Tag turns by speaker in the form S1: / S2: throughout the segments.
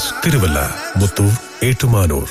S1: തിരുവല്ല മുത്തൂർ ഏറ്റുമാനൂർ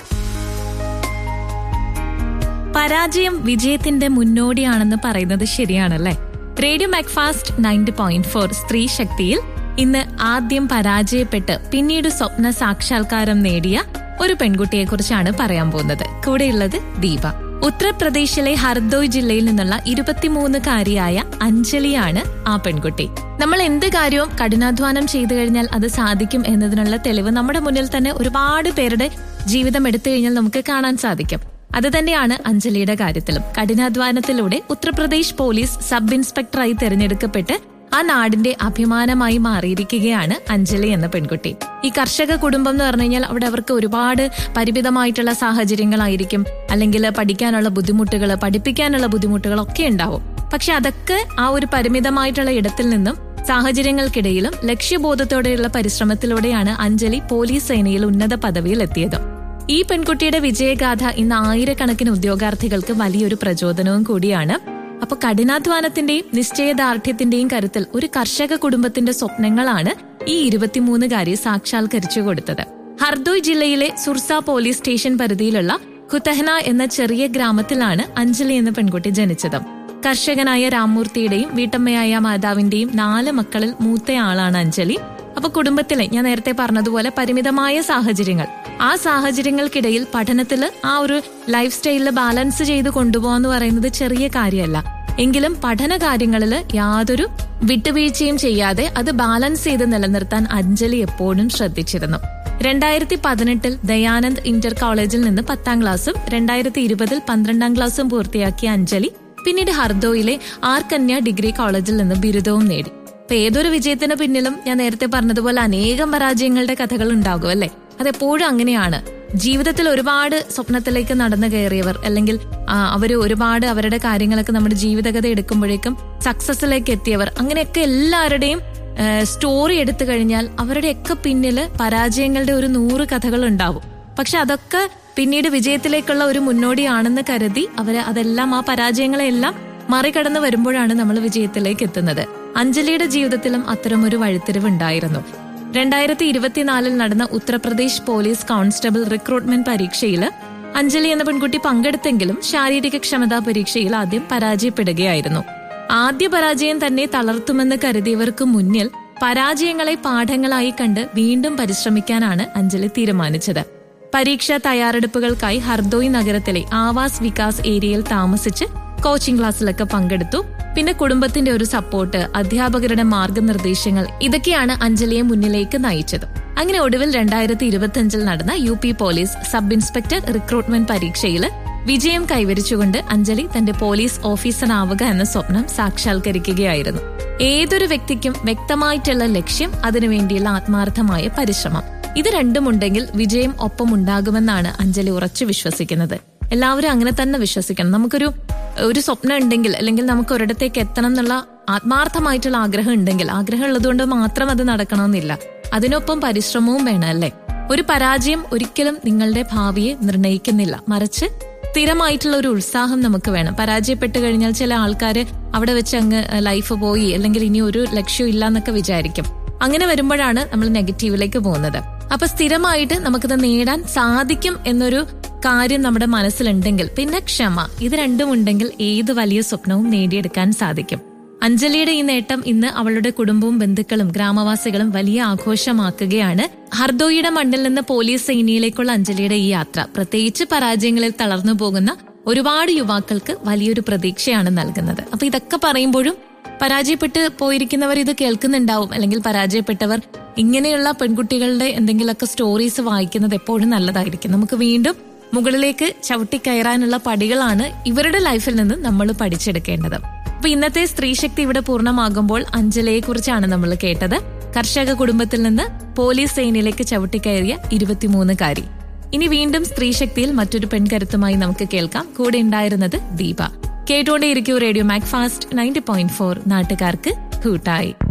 S2: പരാജയം വിജയത്തിന്റെ മുന്നോടിയാണെന്ന് പറയുന്നത് ശരിയാണല്ലേ radio Macfast ninety point four സ്ത്രീ ശക്തിയിൽ ഇന്ന് ആദ്യം പരാജയപ്പെട്ട് പിന്നീട് സ്വപ്ന സാക്ഷാത്കാരം നേടിയ ഒരു പെൺകുട്ടിയെ കുറിച്ചാണ് പറയാൻ പോകുന്നത് കൂടെയുള്ളത് ദീപ ഉത്തർപ്രദേശിലെ ഹർദോയ് ജില്ലയിൽ നിന്നുള്ള ഇരുപത്തിമൂന്നുകാരിയായ അഞ്ജലിയാണ് ആ പെൺകുട്ടി നമ്മൾ എന്ത് കാര്യവും കഠിനാധ്വാനം ചെയ്തു കഴിഞ്ഞാൽ അത് സാധിക്കും എന്നതിനുള്ള തെളിവ് നമ്മുടെ മുന്നിൽ തന്നെ ഒരുപാട് പേരുടെ ജീവിതം എടുത്തു കഴിഞ്ഞാൽ നമുക്ക് കാണാൻ സാധിക്കും അത് തന്നെയാണ് അഞ്ജലിയുടെ കാര്യത്തിലും കഠിനാധ്വാനത്തിലൂടെ ഉത്തർപ്രദേശ് പോലീസ് സബ് ഇൻസ്പെക്ടറായി തെരഞ്ഞെടുക്കപ്പെട്ട് ആ നാടിന്റെ അഭിമാനമായി മാറിയിരിക്കുകയാണ് അഞ്ജലി എന്ന പെൺകുട്ടി ഈ കർഷക കുടുംബം എന്ന് പറഞ്ഞു കഴിഞ്ഞാൽ അവിടെ അവർക്ക് ഒരുപാട് പരിമിതമായിട്ടുള്ള സാഹചര്യങ്ങളായിരിക്കും അല്ലെങ്കിൽ പഠിക്കാനുള്ള ബുദ്ധിമുട്ടുകൾ പഠിപ്പിക്കാനുള്ള ബുദ്ധിമുട്ടുകൾ ഒക്കെ ഉണ്ടാവും പക്ഷെ അതൊക്കെ ആ ഒരു പരിമിതമായിട്ടുള്ള ഇടത്തിൽ നിന്നും സാഹചര്യങ്ങൾക്കിടയിലും ലക്ഷ്യബോധത്തോടെയുള്ള പരിശ്രമത്തിലൂടെയാണ് അഞ്ജലി പോലീസ് സേനയിൽ ഉന്നത പദവിയിൽ എത്തിയത് ഈ പെൺകുട്ടിയുടെ വിജയഗാഥ ഇന്ന് ആയിരക്കണക്കിന് ഉദ്യോഗാർത്ഥികൾക്ക് വലിയൊരു പ്രചോദനവും കൂടിയാണ് അപ്പൊ കഠിനാധ്വാനത്തിന്റെയും നിശ്ചയദാർഢ്യത്തിന്റെയും കരുത്തിൽ ഒരു കർഷക കുടുംബത്തിന്റെ സ്വപ്നങ്ങളാണ് ഈ ഇരുപത്തിമൂന്നുകാരി സാക്ഷാത്കരിച്ചു കൊടുത്തത് ഹർദോയ് ജില്ലയിലെ സുർസ പോലീസ് സ്റ്റേഷൻ പരിധിയിലുള്ള ഖുതഹന എന്ന ചെറിയ ഗ്രാമത്തിലാണ് അഞ്ജലി എന്ന പെൺകുട്ടി ജനിച്ചത് കർഷകനായ രാമൂർത്തിയുടെയും വീട്ടമ്മയായ മാതാവിന്റെയും നാല് മക്കളിൽ മൂത്തയാളാണ് അഞ്ജലി അപ്പൊ കുടുംബത്തിലെ ഞാൻ നേരത്തെ പറഞ്ഞതുപോലെ പരിമിതമായ സാഹചര്യങ്ങൾ ആ സാഹചര്യങ്ങൾക്കിടയിൽ പഠനത്തിൽ ആ ഒരു ലൈഫ് സ്റ്റൈലിൽ ബാലൻസ് ചെയ്ത് കൊണ്ടുപോകാന്ന് പറയുന്നത് ചെറിയ കാര്യമല്ല എങ്കിലും പഠന കാര്യങ്ങളിൽ യാതൊരു വിട്ടുവീഴ്ചയും ചെയ്യാതെ അത് ബാലൻസ് ചെയ്ത് നിലനിർത്താൻ അഞ്ജലി എപ്പോഴും ശ്രദ്ധിച്ചിരുന്നു രണ്ടായിരത്തി പതിനെട്ടിൽ ദയാനന്ദ് ഇന്റർ കോളേജിൽ നിന്ന് പത്താം ക്ലാസ്സും രണ്ടായിരത്തി ഇരുപതിൽ പന്ത്രണ്ടാം ക്ലാസ്സും പൂർത്തിയാക്കിയ അഞ്ജലി പിന്നീട് ഹർദോയിലെ ആർ കന്യ ഡിഗ്രി കോളേജിൽ നിന്ന് ബിരുദവും നേടി അപ്പൊ ഏതൊരു വിജയത്തിന് പിന്നിലും ഞാൻ നേരത്തെ പറഞ്ഞതുപോലെ അനേകം പരാജയങ്ങളുടെ കഥകൾ ഉണ്ടാകും അല്ലെ അതെപ്പോഴും അങ്ങനെയാണ് ജീവിതത്തിൽ ഒരുപാട് സ്വപ്നത്തിലേക്ക് നടന്നു കയറിയവർ അല്ലെങ്കിൽ അവർ ഒരുപാട് അവരുടെ കാര്യങ്ങളൊക്കെ നമ്മുടെ ജീവിതകഥ എടുക്കുമ്പോഴേക്കും സക്സസിലേക്ക് എത്തിയവർ അങ്ങനെയൊക്കെ എല്ലാവരുടെയും സ്റ്റോറി എടുത്തു കഴിഞ്ഞാൽ അവരുടെയൊക്കെ പിന്നില് പരാജയങ്ങളുടെ ഒരു നൂറ് കഥകൾ ഉണ്ടാവും പക്ഷെ അതൊക്കെ പിന്നീട് വിജയത്തിലേക്കുള്ള ഒരു മുന്നോടിയാണെന്ന് കരുതി അവര് അതെല്ലാം ആ പരാജയങ്ങളെല്ലാം മറികടന്ന് വരുമ്പോഴാണ് നമ്മൾ വിജയത്തിലേക്ക് എത്തുന്നത് അഞ്ജലിയുടെ ജീവിതത്തിലും അത്തരമൊരു വഴിത്തിരിവ് ഉണ്ടായിരുന്നു രണ്ടായിരത്തി ഇരുപത്തിനാലിൽ നടന്ന ഉത്തർപ്രദേശ് പോലീസ് കോൺസ്റ്റബിൾ റിക്രൂട്ട്മെന്റ് പരീക്ഷയിൽ അഞ്ജലി എന്ന പെൺകുട്ടി പങ്കെടുത്തെങ്കിലും ശാരീരിക ക്ഷമതാ പരീക്ഷയിൽ ആദ്യം പരാജയപ്പെടുകയായിരുന്നു ആദ്യ പരാജയം തന്നെ തളർത്തുമെന്ന് കരുതിയവർക്ക് മുന്നിൽ പരാജയങ്ങളെ പാഠങ്ങളായി കണ്ട് വീണ്ടും പരിശ്രമിക്കാനാണ് അഞ്ജലി തീരുമാനിച്ചത് പരീക്ഷാ തയ്യാറെടുപ്പുകൾക്കായി ഹർദോയ് നഗരത്തിലെ ആവാസ് വികാസ് ഏരിയയിൽ താമസിച്ച് കോച്ചിംഗ് ക്ലാസ്സിലൊക്കെ പങ്കെടുത്തു പിന്നെ കുടുംബത്തിന്റെ ഒരു സപ്പോർട്ട് അധ്യാപകരുടെ മാർഗനിർദ്ദേശങ്ങൾ ഇതൊക്കെയാണ് അഞ്ജലിയെ മുന്നിലേക്ക് നയിച്ചത് അങ്ങനെ ഒടുവിൽ രണ്ടായിരത്തി ഇരുപത്തിയഞ്ചിൽ നടന്ന U P police sub inspector recruitment പരീക്ഷയിൽ വിജയം കൈവരിച്ചുകൊണ്ട് അഞ്ജലി തന്റെ പോലീസ് ഓഫീസറാവുക എന്ന സ്വപ്നം സാക്ഷാത്കരിക്കുകയായിരുന്നു ഏതൊരു വ്യക്തിക്കും വ്യക്തമായിട്ടുള്ള ലക്ഷ്യം അതിനുവേണ്ടിയുള്ള ആത്മാർത്ഥമായ പരിശ്രമം ഇത് രണ്ടുമുണ്ടെങ്കിൽ വിജയം ഒപ്പം ഉണ്ടാകുമെന്നാണ് അഞ്ജലി ഉറച്ചു വിശ്വസിക്കുന്നത് എല്ലാവരും അങ്ങനെ തന്നെ വിശ്വസിക്കണം നമുക്കൊരു ഒരു സ്വപ്നം ഉണ്ടെങ്കിൽ അല്ലെങ്കിൽ നമുക്ക് ഒരിടത്തേക്ക് എത്തണം എന്നുള്ള ആത്മാർത്ഥമായിട്ടുള്ള ആഗ്രഹം ഉണ്ടെങ്കിൽ ആഗ്രഹം ഉള്ളതുകൊണ്ട് മാത്രം അത് നടക്കണമെന്നില്ല അതിനൊപ്പം പരിശ്രമവും വേണം അല്ലേ ഒരു പരാജയം ഒരിക്കലും നിങ്ങളുടെ ഭാവിയെ നിർണയിക്കുന്നില്ല മറിച്ച് സ്ഥിരമായിട്ടുള്ള ഒരു ഉത്സാഹം നമുക്ക് വേണം പരാജയപ്പെട്ട് കഴിഞ്ഞാൽ ചില ആൾക്കാർ അവിടെ വെച്ച് അങ്ങ് ലൈഫ് പോയി അല്ലെങ്കിൽ ഇനി ഒരു ലക്ഷ്യം ഇല്ല എന്നൊക്കെ വിചാരിക്കും അങ്ങനെ വരുമ്പോഴാണ് നമ്മൾ നെഗറ്റീവിലേക്ക് പോകുന്നത് അപ്പൊ സ്ഥിരമായിട്ട് നമുക്കിത് നേടാൻ സാധിക്കും എന്നൊരു കാര്യം നമ്മുടെ മനസ്സിലുണ്ടെങ്കിൽ പിന്നെ ക്ഷമ ഇത് രണ്ടും ഉണ്ടെങ്കിൽ ഏത് വലിയ സ്വപ്നവും നേടിയെടുക്കാൻ സാധിക്കും അഞ്ജലിയുടെ ഈ നേട്ടം ഇന്ന് അവളുടെ കുടുംബവും ബന്ധുക്കളും ഗ്രാമവാസികളും വലിയ ആഘോഷമാക്കുകയാണ് ഹർദോയിയുടെ മണ്ണിൽ നിന്ന് പോലീസ് സേനയിലേക്കുള്ള അഞ്ജലിയുടെ ഈ യാത്ര പ്രത്യേകിച്ച് പരാജയങ്ങളിൽ തളർന്നു പോകുന്ന ഒരുപാട് യുവാക്കൾക്ക് വലിയൊരു പ്രതീക്ഷയാണ് നൽകുന്നത് അപ്പൊ ഇതൊക്കെ പറയുമ്പോഴും പരാജയപ്പെട്ട് പോയിരിക്കുന്നവർ ഇത് കേൾക്കുന്നുണ്ടാവും അല്ലെങ്കിൽ പരാജയപ്പെട്ടവർ ഇങ്ങനെയുള്ള പെൺകുട്ടികളുടെ എന്തെങ്കിലുമൊക്കെ സ്റ്റോറീസ് വായിക്കുന്നത് എപ്പോഴും നല്ലതായിരിക്കും നമുക്ക് വീണ്ടും മുകളിലേക്ക് ചവിട്ടിക്കയറാനുള്ള പടികളാണ് ഇവരുടെ ലൈഫിൽ നിന്ന് നമ്മൾ പഠിച്ചെടുക്കേണ്ടത് അപ്പൊ ഇന്നത്തെ സ്ത്രീശക്തി ഇവിടെ പൂർണ്ണമാകുമ്പോൾ അഞ്ജലയെ കുറിച്ചാണ് നമ്മൾ കേട്ടത് കർഷക കുടുംബത്തിൽ നിന്ന് പോലീസ് സേനയിലേക്ക് ചവിട്ടിക്കയറിയ ഇരുപത്തിമൂന്നുകാരി ഇനി വീണ്ടും സ്ത്രീശക്തിയിൽ മറ്റൊരു പെൺകരുത്തുമായി നമുക്ക് കേൾക്കാം കൂടെ ഉണ്ടായിരുന്നത് ദീപ കേട്ടോണ്ടേയിരിക്കൂ radio Macfast ninety point four നാട്ടുകാർക്ക് കൂട്ടായി